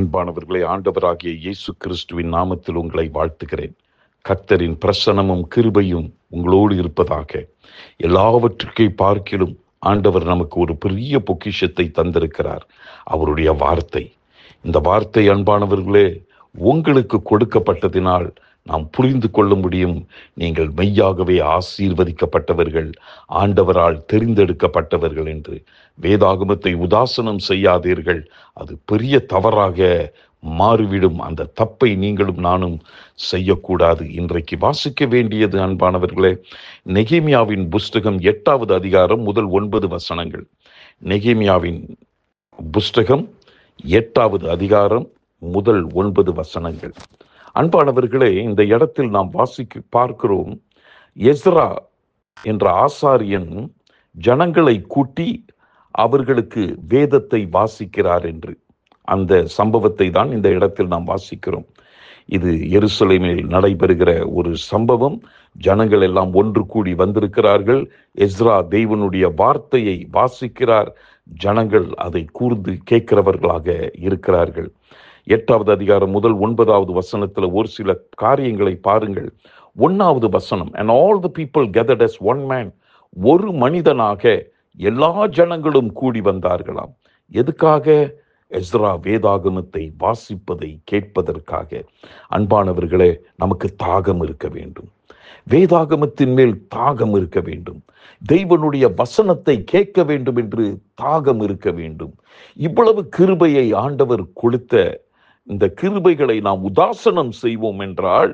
அன்பானவர்களே ஆண்டவராகிய இயேசு கிறிஸ்துவின் நாமத்தில் உங்களை வாழ்த்துகிறேன் கர்த்தரின் பிரசனமும் கிருபையும் உங்களோடு இருப்பதாக எல்லாவற்றுக்கை பார்க்கிலும் ஆண்டவர் நமக்கு ஒரு பெரிய பொக்கிஷத்தை தந்திருக்கிறார் அவருடைய வார்த்தை இந்த வார்த்தை அன்பானவர்களே உங்களுக்கு கொடுக்கப்பட்டதினால் நாம் புரிந்து கொள்ள முடியும் நீங்கள் மெய்யாகவே ஆசீர்வதிக்கப்பட்டவர்கள் ஆண்டவரால் தெரிந்தெடுக்கப்பட்டவர்கள் என்று வேதாகமத்தை உதாசனம் செய்யாதீர்கள் அது பெரிய தவறாக மாறிவிடும் அந்த தப்பை நீங்களும் நானும் செய்யக்கூடாது இன்றைக்கு வாசிக்க வேண்டியது அன்பானவர்களே நெகேமியாவின் புஸ்தகம் எட்டாவது அதிகாரம் முதல் ஒன்பது வசனங்கள் நெகேமியாவின் புஸ்தகம் எட்டாவது அதிகாரம் முதல் ஒன்பது வசனங்கள் அன்பானவர்களே இந்த இடத்தில் நாம் வாசிக்க பார்க்கிறோம் எஸ்ரா என்ற ஆசாரியன் ஜனங்களை கூட்டி அவர்களுக்கு வேதத்தை வாசிக்கிறார் என்று அந்த சம்பவத்தை தான் இந்த இடத்தில் நாம் வாசிக்கிறோம் இது எருசலேமில் நடைபெறுகிற ஒரு சம்பவம் ஜனங்கள் எல்லாம் ஒன்று கூடி வந்திருக்கிறார்கள் எஸ்ரா தேவனுடைய வார்த்தையை வாசிக்கிறார் ஜனங்கள் அதை கூர்ந்து கேட்கிறவர்களாக இருக்கிறார்கள் எட்டாவது அதிகாரம் முதல் ஒன்பதாவது வசனத்துல ஒரு சில காரியங்களை பாருங்கள் ஒன்னாவது வசனம் and all the people gathered as one man ஒரு மனிதனாக எல்லா ஜனங்களும் கூடி வந்தார்களாம் எதுக்காக எஸ்ரா வேதாகமத்தை வாசிப்பதை கேட்பதற்காக அன்பானவர்களே நமக்கு தாகம் இருக்க வேண்டும் வேதாகமத்தின் மேல் தாகம் இருக்க வேண்டும் தெய்வனுடைய வசனத்தை கேட்க வேண்டும் என்று தாகம் இருக்க வேண்டும் இவ்வளவு கிருபையை ஆண்டவர் கொடுத்த இந்த கிருபைகளை நாம் உதாசனம் செய்வோம் என்றால்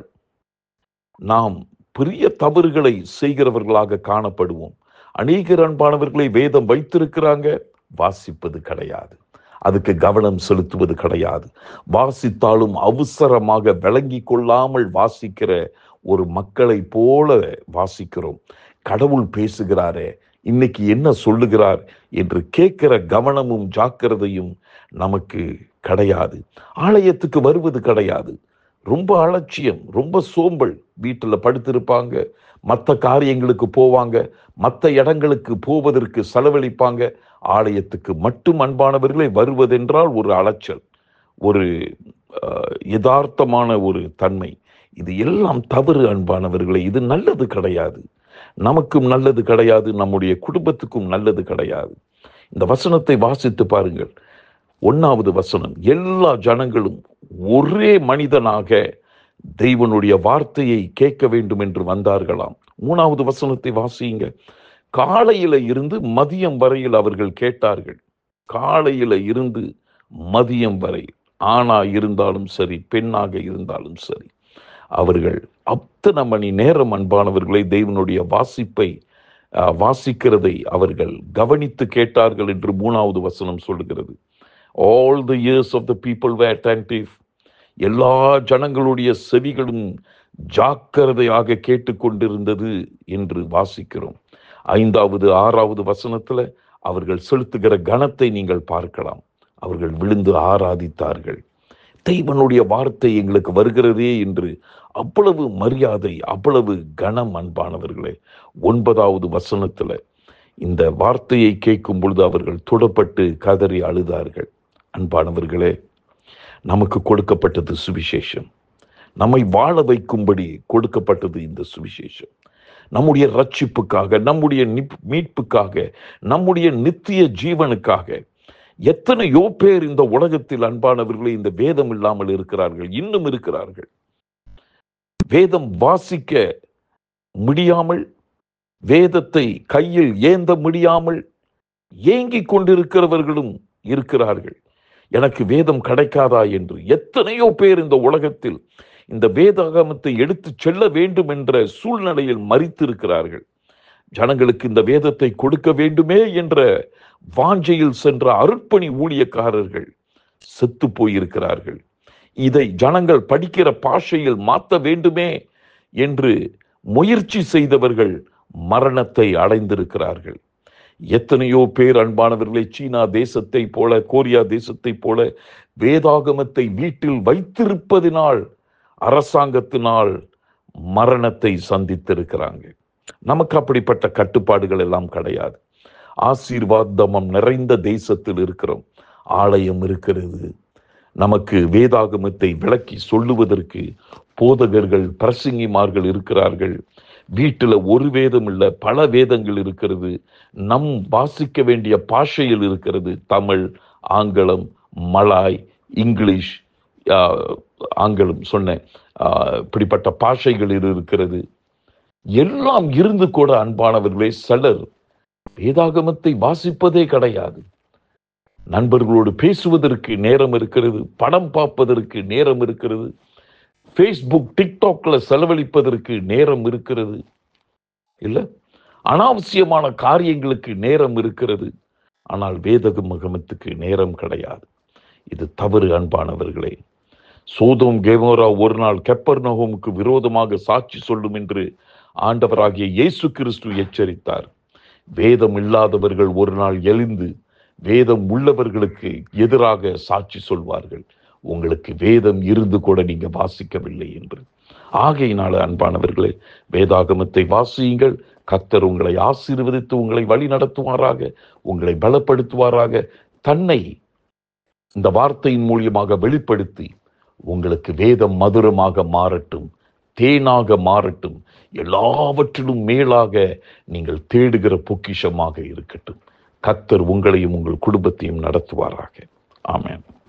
நாம் பெரிய தவறுகளை செய்கிறவர்களாக காணப்படுவோம் அநேகர் அன்பானவர்களை வேதம் வைத்திருக்கிறாங்க வாசிப்பது கிடையாது அதுக்கு கவனம் செலுத்துவது கிடையாது வாசித்தாலும் அவசரமாக விளங்கி கொள்ளாமல் வாசிக்கிற ஒரு மக்களை போல வாசிக்கிறோம் கடவுள் பேசுகிறாரே இன்னைக்கு என்ன சொல்லுகிறார் என்று கேட்கிற கவனமும் ஜாக்கிரதையும் நமக்கு கிடையாது ஆலயத்துக்கு வருவது கிடையாது ரொம்ப அலட்சியம் ரொம்ப சோம்பல் வீட்டில் படுத்திருப்பாங்க மற்ற காரியங்களுக்கு போவாங்க மற்ற இடங்களுக்கு போவதற்கு செலவழிப்பாங்க ஆலயத்துக்கு மட்டும் அன்பானவர்களே வருவதென்றால் ஒரு அலைச்சல் ஒரு அஹ், யதார்த்தமான ஒரு தன்மை இது எல்லாம் தவறு அன்பானவர்களே இது நல்லது கிடையாது நமக்கும் நல்லது கிடையாது நம்முடைய குடும்பத்துக்கும் நல்லது கிடையாது இந்த வசனத்தை வாசித்து பாருங்கள் ஒன்னாவது வசனம் எல்லா ஜனங்களும் ஒரே மனிதனாக தெய்வனுடைய வார்த்தையை கேட்க வேண்டும் என்று வந்தார்களாம் மூணாவது வசனத்தை வாசியுங்க காலையில இருந்து மதியம் வரையில் அவர்கள் கேட்டார்கள் காலையில இருந்து மதியம் வரை ஆணா இருந்தாலும் சரி பெண்ணாக இருந்தாலும் சரி அவர்கள் அத்தனை மணி நேரம் அன்பானவர்களை தெய்வனுடைய வாசிப்பை அஹ், வாசிக்கிறதை அவர்கள் கவனித்து கேட்டார்கள் என்று மூணாவது வசனம் சொல்லுகிறது all the ears of the people were attentive எல்லா ஜனங்களுடைய செவிகளும் ஜாக்கிரதையாக கேட்டுக்கொண்டிருந்தது என்று வாசிக்கிறோம் ஐந்தாவது ஆறாவது வசனத்துல அவர்கள் செலுத்துகிற கணத்தை நீங்கள் பார்க்கலாம் அவர்கள் விழுந்து ஆராதித்தார்கள் தெய்வனுடைய வார்த்தை எங்களுக்கு வருகிறதே என்று அவ்வளவு மரியாதை அவ்வளவு கனம் அன்பானவர்களே ஒன்பதாவது வசனத்துல இந்த வார்த்தையை கேட்கும் பொழுது அவர்கள் தொடப்பட்டு கதறி அழுதார்கள் அன்பானவர்களே நமக்கு கொடுக்கப்பட்டது சுவிசேஷம் நம்மை வாழ வைக்கும்படி கொடுக்கப்பட்டது இந்த சுவிசேஷம் நம்முடைய ரட்சிப்புக்காக நம்முடைய நிப்- மீட்புக்காக நம்முடைய நித்திய ஜீவனுக்காக எத்தனையோ பேர் இந்த உலகத்தில் அன்பானவர்களே இந்த வேதம் இல்லாமல் இருக்கிறார்கள் இன்னும் இருக்கிறார்கள் வேதம் வாசிக்க முடியாமல் வேதத்தை கையில் ஏந்த முடியாமல் ஏங்கிக் கொண்டிருக்கிறவர்களும் இருக்கிறார்கள் எனக்கு வேதம் கிடைக்காதா என்று எத்தனையோ பேர் இந்த உலகத்தில் இந்த வேதாகமத்தை எடுத்துச் செல்ல வேண்டும் என்ற சூழ்நிலையில் மறித்திருக்கிறார்கள் ஜனங்களுக்கு இந்த வேதத்தை கொடுக்க வேண்டுமே என்ற வாஞ்சையில் சென்ற அருட்பணி ஊழியக்காரர்கள் செத்து போயிருக்கிறார்கள் இதை ஜனங்கள் படிக்கிற பாஷையில் மாற்ற வேண்டுமே என்று முயற்சி செய்தவர்கள் மரணத்தை அடைந்திருக்கிறார்கள் எத்தனையோ பேர் அன்பானவர்களை சீனா தேசத்தை போல கோரியா தேசத்தை போல வேதாகமத்தை வீட்டில் வைத்திருப்பதினால் அரசாங்கத்தினால் மரணத்தை சந்தித்திருக்கிறாங்க நமக்கு அப்படிப்பட்ட கட்டுப்பாடுகள் எல்லாம் கிடையாது ஆசீர்வாதமம் நிறைந்த தேசத்தில் இருக்கிறோம் ஆலயம் இருக்கிறது நமக்கு வேதாகமத்தை விளக்கி சொல்லுவதற்கு போதகர்கள் பிரசங்கிமார்கள் இருக்கிறார்கள் வீட்டில் ஒரு வேதம் இல்லை பல வேதங்கள் இருக்கிறது நம் வாசிக்க வேண்டிய பாஷையில் இருக்கிறது தமிழ் ஆங்கிலம் மலாய் இங்கிலீஷ் ஆஹ், ஆங்கிலம் சொன்னேன் ஆஹ், இப்படிப்பட்ட பாஷைகளில் இருக்கிறது எல்லாம் இருந்து கூட அன்பானவர்களே சிலர் வேதாகமத்தை வாசிப்பதே கிடையாது நண்பர்களோடு பேசுவதற்கு நேரம் இருக்கிறது படம் பார்ப்பதற்கு நேரம் இருக்கிறது ஃபேஸ்புக் டிக்டாக்ல செலவழிப்பதற்கு நேரம் இருக்கிறது இல்ல அனாவசியமான காரியங்களுக்கு நேரம் இருக்கிறது ஆனால் வேதக மகமத்துக்கு நேரம் கிடையாது இது தவறு அன்பானவர்களே சோதோம் கேமோரா ஒரு நாள் கெப்பர் நகோமுக்கு விரோதமாக சாட்சி சொல்லும் என்று ஆண்டவராகிய இயேசு கிறிஸ்து எச்சரித்தார் வேதம் இல்லாதவர்கள் ஒரு நாள் எழுந்து வேதம் உள்ளவர்களுக்கு எதிராக சாட்சி சொல்வார்கள் உங்களுக்கு வேதம் இருந்து கூட நீங்க வாசிக்கவில்லை என்று ஆகையினால அன்பானவர்களே வேதாகமத்தை வாசியுங்கள் கத்தர் உங்களை ஆசீர்வதித்து உங்களை வழி நடத்துவாராக உங்களை பலப்படுத்துவாராக தன்னை இந்த வார்த்தையின் மூலியமாக வெளிப்படுத்தி உங்களுக்கு வேதம் மதுரமாக மாறட்டும் தேனாக மாறட்டும் எல்லாவற்றிலும் மேலாக நீங்கள் தேடுகிற பொக்கிஷமாக இருக்கட்டும் கத்தர் உங்களையும் உங்கள் குடும்பத்தையும் நடத்துவாராக ஆமென்